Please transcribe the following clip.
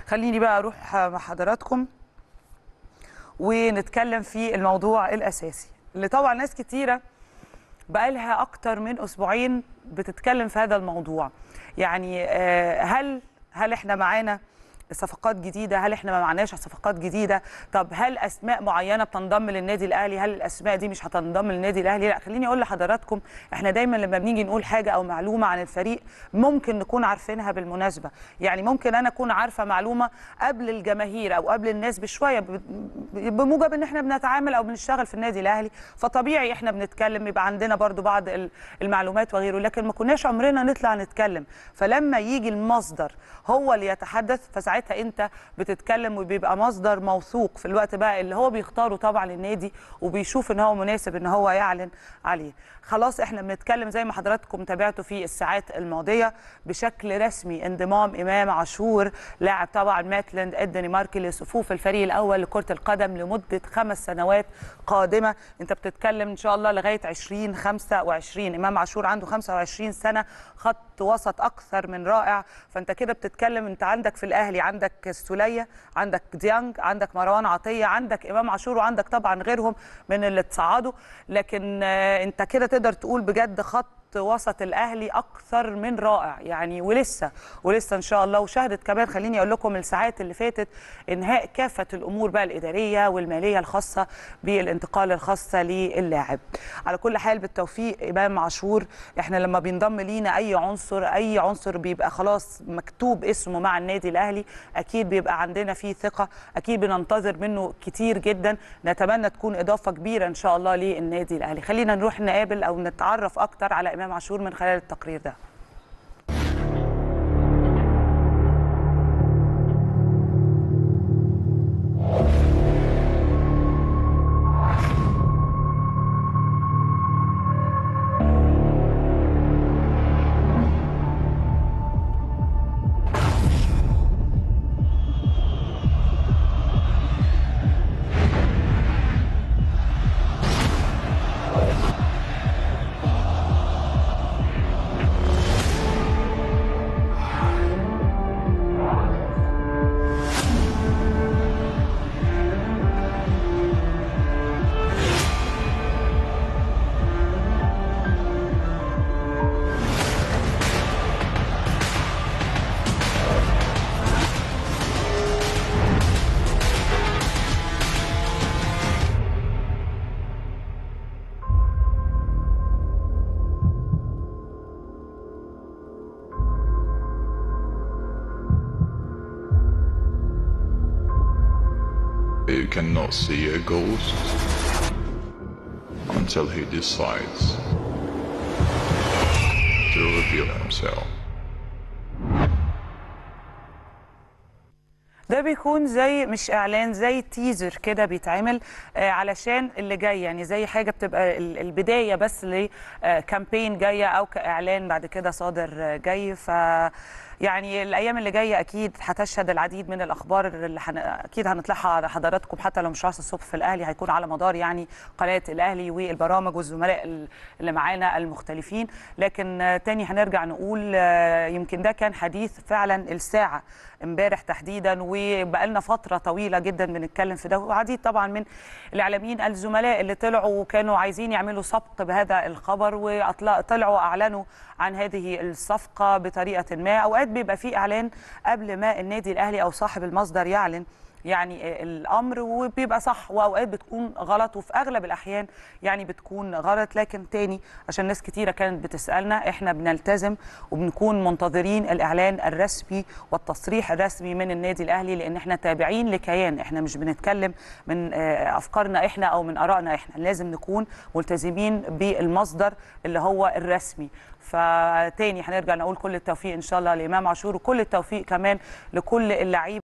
خليني بقى اروح مع حضراتكم ونتكلم في الموضوع الاساسي اللي طبعا ناس كتيره بقالها اكتر من اسبوعين بتتكلم في هذا الموضوع يعني آه، هل هل احنا معانا صفقات جديده هل احنا ما معناش صفقات جديده طب هل اسماء معينه بتنضم للنادي الاهلي هل الاسماء دي مش هتنضم للنادي الاهلي لا خليني اقول لحضراتكم احنا دايما لما بنيجي نقول حاجه او معلومه عن الفريق ممكن نكون عارفينها بالمناسبه يعني ممكن انا اكون عارفه معلومه قبل الجماهير او قبل الناس بشويه ب- بموجب ان احنا بنتعامل او بنشتغل في النادي الاهلي فطبيعي احنا بنتكلم يبقى عندنا برضو بعض ال- المعلومات وغيره لكن ما كناش عمرنا نطلع نتكلم فلما يجي المصدر هو اللي يتحدث فساعتها انت بتتكلم وبيبقى مصدر موثوق في الوقت بقى اللي هو بيختاره طبعا النادي وبيشوف ان هو مناسب ان هو يعلن عليه خلاص احنا بنتكلم زي ما حضراتكم تابعتوا في الساعات الماضيه بشكل رسمي انضمام امام عاشور لاعب طبعا ماتلاند الدنماركي لصفوف الفريق الاول لكره القدم لمده خمس سنوات قادمه انت بتتكلم ان شاء الله لغايه 2025 امام عاشور عنده 25 سنه خط وسط اكثر من رائع فانت كده بتتكلم انت عندك في الاهلي عندك سوليه عندك ديانج عندك مروان عطيه عندك امام عاشور وعندك طبعا غيرهم من اللي تصعدوا لكن آه، انت كده تقدر تقول بجد خط وسط الاهلي اكثر من رائع يعني ولسه ولسه ان شاء الله وشهدت كمان خليني اقول لكم الساعات اللي فاتت انهاء كافه الامور بقى الاداريه والماليه الخاصه بالانتقال الخاصه للاعب على كل حال بالتوفيق امام عاشور احنا لما بينضم لينا اي عنصر اي عنصر بيبقى خلاص مكتوب اسمه مع النادي الاهلي اكيد بيبقى عندنا فيه ثقه اكيد بننتظر منه كتير جدا نتمنى تكون اضافه كبيره ان شاء الله للنادي الاهلي خلينا نروح نقابل او نتعرف اكتر على امام عاشور من خلال التقرير ده You cannot see a ghost until he decides to reveal himself. ده بيكون زي مش اعلان زي تيزر كده بيتعمل آه، علشان اللي جاي يعني زي حاجه بتبقى ال- البدايه بس لكامبين جايه او كاعلان بعد كده صادر آه، جاي ف يعني الايام اللي جايه اكيد هتشهد العديد من الاخبار اللي حن... اكيد هنطلعها على حضراتكم حتى لو مش عصر الصبح في الاهلي هيكون على مدار يعني قناه الاهلي والبرامج والزملاء ال- اللي معانا المختلفين لكن آه، تاني هنرجع نقول آه، يمكن ده كان حديث فعلا الساعه امبارح تحديدا وبقالنا فتره طويله جدا بنتكلم في ده وعديد طبعا من الاعلاميين الزملاء اللي طلعوا وكانوا عايزين يعملوا سبق بهذا الخبر وطلعوا اعلنوا عن هذه الصفقه بطريقه ما اوقات بيبقى في اعلان قبل ما النادي الاهلي او صاحب المصدر يعلن يعني الامر وبيبقى صح واوقات بتكون غلط وفي اغلب الاحيان يعني بتكون غلط لكن تاني عشان ناس كتيره كانت بتسالنا احنا بنلتزم وبنكون منتظرين الاعلان الرسمي والتصريح الرسمي من النادي الاهلي لان احنا تابعين لكيان احنا مش بنتكلم من آه، افكارنا احنا او من ارائنا احنا لازم نكون ملتزمين بالمصدر اللي هو الرسمي فتاني هنرجع نقول كل التوفيق ان شاء الله لامام عاشور وكل التوفيق كمان لكل اللعيبه